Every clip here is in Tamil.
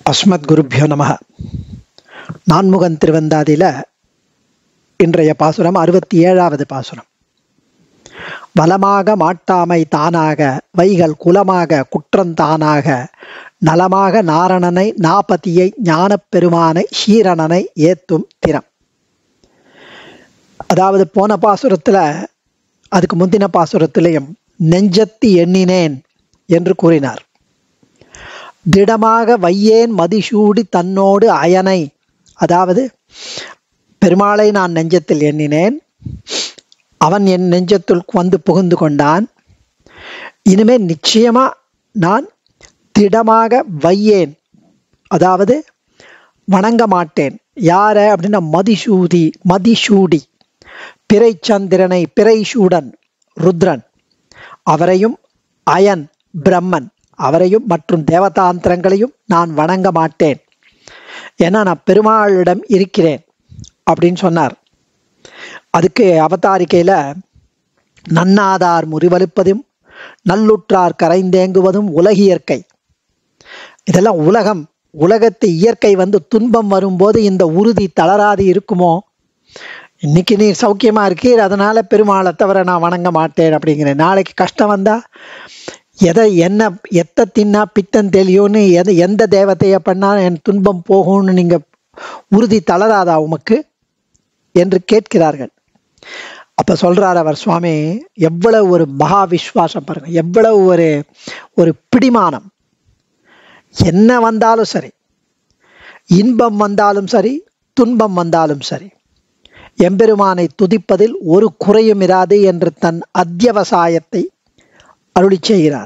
அஸ்மத் குருப்பியோ நம நான்முகன் திருவந்தாதியில் இன்றைய பாசுரம் அறுபத்தி ஏழாவது பாசுரம் வளமாக மாட்டாமை தானாக வைகள் குலமாக குற்றந்தானாக நலமாக நாரணனை நாபதியை ஞானப் பெருமானை ஷீரணனை ஏத்தும் திறம் அதாவது போன பாசுரத்தில் அதுக்கு முந்தின பாசுரத்திலையும் நெஞ்சத்து எண்ணினேன் என்று கூறினார் திடமாக வையேன் மதிசூடி தன்னோடு அயனை அதாவது பெருமாளை நான் நெஞ்சத்தில் எண்ணினேன் அவன் என் நெஞ்சத்துள் வந்து புகுந்து கொண்டான் இனிமே நிச்சயமா நான் திடமாக வையேன் அதாவது வணங்க மாட்டேன் யார அப்படின்னா மதிசூதி மதிசூடி பிறைச்சந்திரனை பிறைசூடன் ருத்ரன் அவரையும் அயன் பிரம்மன் அவரையும் மற்றும் தேவதாந்திரங்களையும் நான் வணங்க மாட்டேன் ஏன்னா நான் பெருமாளிடம் இருக்கிறேன் அப்படின்னு சொன்னார் அதுக்கு அவதாரிக்கையில் நன்னாதார் முறிவலுப்பதும் நல்லுற்றார் கரைந்தேங்குவதும் உலகியற்கை இதெல்லாம் உலகம் உலகத்து இயற்கை வந்து துன்பம் வரும்போது இந்த உறுதி தளராது இருக்குமோ இன்னைக்கு நீ சௌக்கியமா இருக்கீர் அதனால பெருமாளை தவிர நான் வணங்க மாட்டேன் அப்படிங்கிறேன் நாளைக்கு கஷ்டம் வந்தா எதை என்ன எத்த தின்னா பித்தம் தெளியும்னு எதை எந்த தேவத்தைய பண்ணா என் துன்பம் போகும்னு நீங்க உறுதி தளராதா உமக்கு என்று கேட்கிறார்கள் அப்ப சொல்றார் அவர் சுவாமி எவ்வளவு ஒரு மகா விஸ்வாசம் பாருங்க எவ்வளவு ஒரு ஒரு பிடிமானம் என்ன வந்தாலும் சரி இன்பம் வந்தாலும் சரி துன்பம் வந்தாலும் சரி எம்பெருமானை துதிப்பதில் ஒரு குறையும் இராது என்று தன் அத்தியவசாயத்தை அருளி செய்கிறார்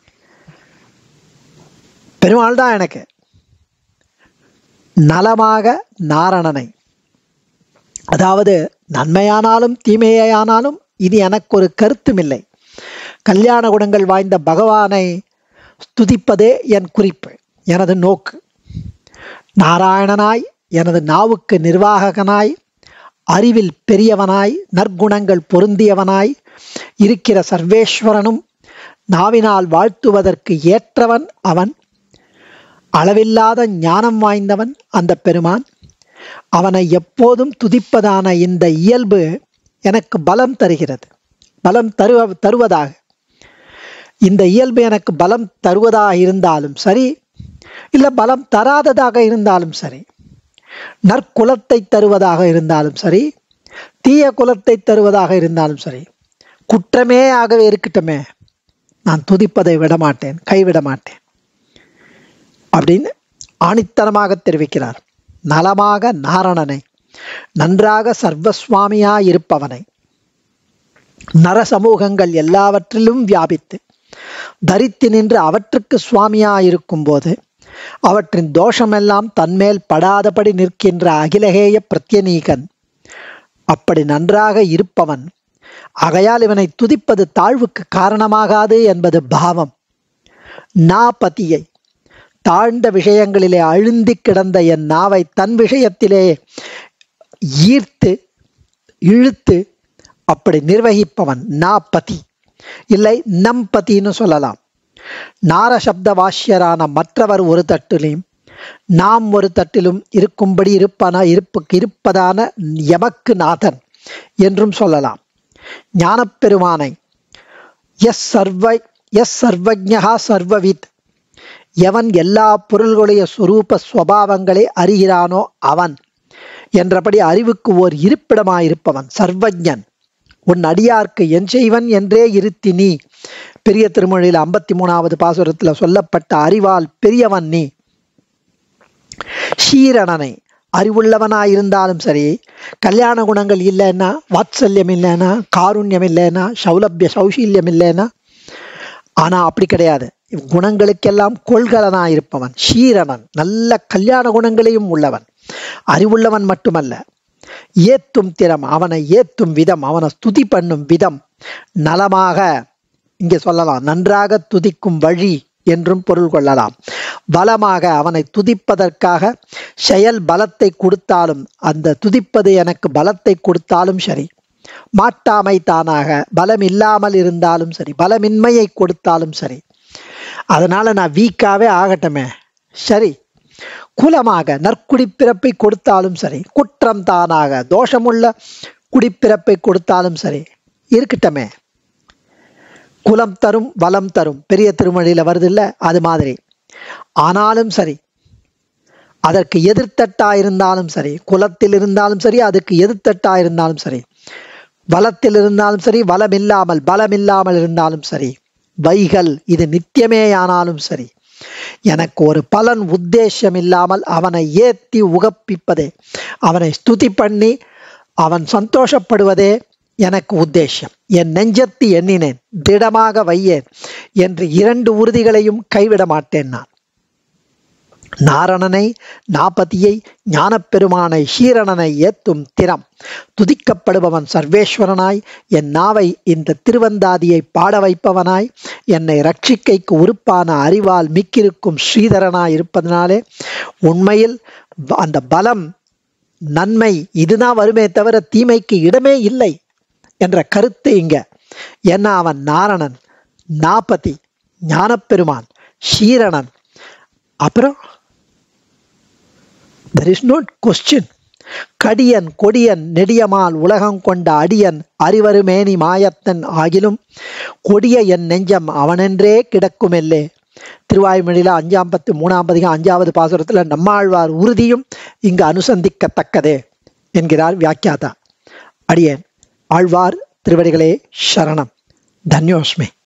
பெருமாள் தான் எனக்கு நலமாக நாரணனை அதாவது நன்மையானாலும் தீமையானாலும் இது எனக்கு ஒரு கருத்தும் இல்லை கல்யாண குணங்கள் வாய்ந்த பகவானை துதிப்பதே என் குறிப்பு எனது நோக்கு நாராயணனாய் எனது நாவுக்கு நிர்வாககனாய் அறிவில் பெரியவனாய் நற்குணங்கள் பொருந்தியவனாய் இருக்கிற சர்வேஸ்வரனும் நாவினால் வாழ்த்துவதற்கு ஏற்றவன் அவன் அளவில்லாத ஞானம் வாய்ந்தவன் அந்த பெருமான் அவனை எப்போதும் துதிப்பதான இந்த இயல்பு எனக்கு பலம் தருகிறது பலம் தருவ தருவதாக இந்த இயல்பு எனக்கு பலம் தருவதாக இருந்தாலும் சரி இல்லை பலம் தராததாக இருந்தாலும் சரி நற்குலத்தை தருவதாக இருந்தாலும் சரி தீய குலத்தை தருவதாக இருந்தாலும் சரி குற்றமே ஆகவே இருக்கட்டுமே நான் துதிப்பதை விடமாட்டேன் கைவிட மாட்டேன் அப்படின்னு ஆணித்தனமாக தெரிவிக்கிறார் நலமாக நாரணனை நன்றாக சர்வஸ்வாமியா இருப்பவனை நர சமூகங்கள் எல்லாவற்றிலும் வியாபித்து தரித்து நின்று அவற்றுக்கு சுவாமியா இருக்கும் போது அவற்றின் தோஷமெல்லாம் தன்மேல் படாதபடி நிற்கின்ற அகிலகேய பிரத்யநீகன் அப்படி நன்றாக இருப்பவன் ஆகையால் இவனை துதிப்பது தாழ்வுக்கு காரணமாகாது என்பது பாவம் நாபதியை தாழ்ந்த விஷயங்களிலே அழுந்தி கிடந்த என் நாவை தன் விஷயத்திலே ஈர்த்து இழுத்து அப்படி நிர்வகிப்பவன் நாபதி இல்லை நம்பதின்னு சொல்லலாம் நாரசப்த வாஷ்யரான மற்றவர் ஒரு தட்டிலும் நாம் ஒரு தட்டிலும் இருக்கும்படி இருப்பன இருப்புக்கு இருப்பதான எமக்கு நாதன் என்றும் சொல்லலாம் ஞானப்பெருமானை எஸ் சர்வ எஸ் சர்வஜா சர்வவித் எவன் எல்லா பொருள்களுடைய சுரூப ஸ்வபாவங்களை அறிகிறானோ அவன் என்றபடி அறிவுக்கு ஓர் இருப்பிடமாயிருப்பவன் சர்வஜன் உன் அடியார்க்கு என் செய்வன் என்றே இருத்தி நீ பெரிய திருமொழியில் ஐம்பத்தி மூணாவது பாசுரத்தில் சொல்லப்பட்ட அறிவால் பெரியவன் நீ ஷீரணனை அறிவுள்ளவனாயிருந்தாலும் சரி கல்யாண குணங்கள் இல்லைன்னா வாத்சல்யம் இல்லைன்னா காருண்யம் இல்லைன்னா சௌலபிய சௌசீல்யம் இல்லைன்னா ஆனா அப்படி கிடையாது குணங்களுக்கெல்லாம் கொள்கலனாயிருப்பவன் ஷீரணன் நல்ல கல்யாண குணங்களையும் உள்ளவன் அறிவுள்ளவன் மட்டுமல்ல ஏத்தும் திறம் அவனை ஏத்தும் விதம் அவனை ஸ்துதி பண்ணும் விதம் நலமாக இங்கே சொல்லலாம் நன்றாக துதிக்கும் வழி என்றும் பொருள் கொள்ளலாம் பலமாக அவனை துதிப்பதற்காக செயல் பலத்தை கொடுத்தாலும் அந்த துதிப்பது எனக்கு பலத்தை கொடுத்தாலும் சரி மாட்டாமை தானாக பலம் இல்லாமல் இருந்தாலும் சரி பலமின்மையை கொடுத்தாலும் சரி அதனால நான் வீக்காவே ஆகட்டுமே சரி குலமாக நற்குடிப்பிறப்பை கொடுத்தாலும் சரி குற்றம் தானாக தோஷமுள்ள குடிப்பிறப்பை கொடுத்தாலும் சரி இருக்கட்டமே குலம் தரும் வளம் தரும் பெரிய திருமொழியில வருது இல்ல அது மாதிரி ஆனாலும் சரி அதற்கு எதிர்த்தட்டா இருந்தாலும் சரி குலத்தில் இருந்தாலும் சரி அதுக்கு எதிர்த்தட்டா இருந்தாலும் சரி வளத்தில் இருந்தாலும் சரி வளம் இல்லாமல் பலம் இல்லாமல் இருந்தாலும் சரி வைகள் இது நித்தியமேயானாலும் சரி எனக்கு ஒரு பலன் உத்தேசம் இல்லாமல் அவனை ஏத்தி உகப்பிப்பதே அவனை ஸ்துதி பண்ணி அவன் சந்தோஷப்படுவதே எனக்கு உத்தேசம் என் நெஞ்சத்து எண்ணினேன் திடமாக வையேன் என்று இரண்டு உறுதிகளையும் கைவிட மாட்டேன் நான் நாரணனை நாபதியை ஞானப்பெருமானை ஷீரணனை ஏத்தும் திறம் துதிக்கப்படுபவன் சர்வேஸ்வரனாய் என் நாவை இந்த திருவந்தாதியை பாட வைப்பவனாய் என்னை ரட்சிக்கைக்கு உறுப்பான அறிவால் மிக்கிருக்கும் ஸ்ரீதரனாய் இருப்பதனாலே உண்மையில் அந்த பலம் நன்மை இதுதான் வருமே தவிர தீமைக்கு இடமே இல்லை என்ற கருத்து இங்க ஏன்னா அவன் நாரணன் நாபதி ஞானப்பெருமான் ஷீரணன் அப்புறம் தெர் இஸ் நோட் கொஸ்டின் கடியன் கொடியன் நெடியமால் உலகம் கொண்ட அடியன் அறிவருமேனி மாயத்தன் ஆகிலும் கொடிய என் நெஞ்சம் அவனென்றே கிடக்குமெல்லே திருவாய்மொழியில அஞ்சாம் பத்து மூணாம் பதிகம் அஞ்சாவது பாசுரத்துல நம்மாழ்வார் உறுதியும் இங்கு அனுசந்திக்கத்தக்கதே என்கிறார் வியாக்கியாதா அடியேன் ஆழ்வார் திருவடிகளே சரணம் தன்யோஸ்மே